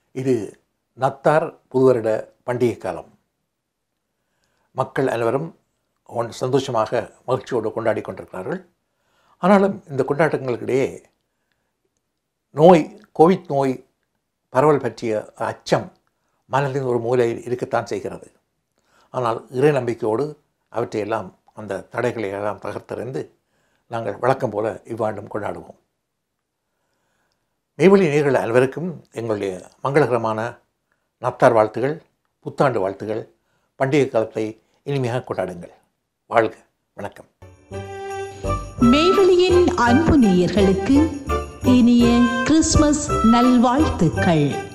இது நத்தார் புதுவருட பண்டிகை காலம் மக்கள் அனைவரும் ஒன் சந்தோஷமாக மகிழ்ச்சியோடு கொண்டாடி கொண்டிருக்கிறார்கள் ஆனாலும் இந்த கொண்டாட்டங்களுக்கிடையே நோய் கோவிட் நோய் பரவல் பற்றிய அச்சம் மனதின் ஒரு மூலையில் இருக்கத்தான் செய்கிறது ஆனால் இறை நம்பிக்கையோடு அவற்றையெல்லாம் அந்த தடைகளை எல்லாம் தகர்த்தறிந்து நாங்கள் வழக்கம் போல இவ்வாண்டும் கொண்டாடுவோம் மெய்வழி நேர்கள் அனைவருக்கும் எங்களுடைய மங்களகரமான நத்தார் வாழ்த்துகள் புத்தாண்டு வாழ்த்துகள் பண்டிகை காலத்தை இனிமையாக கொண்டாடுங்கள் வாழ்க வணக்கம் மேவழியின் அன்பு நேயர்களுக்கு இனிய கிறிஸ்மஸ் நல்வாழ்த்துக்கள்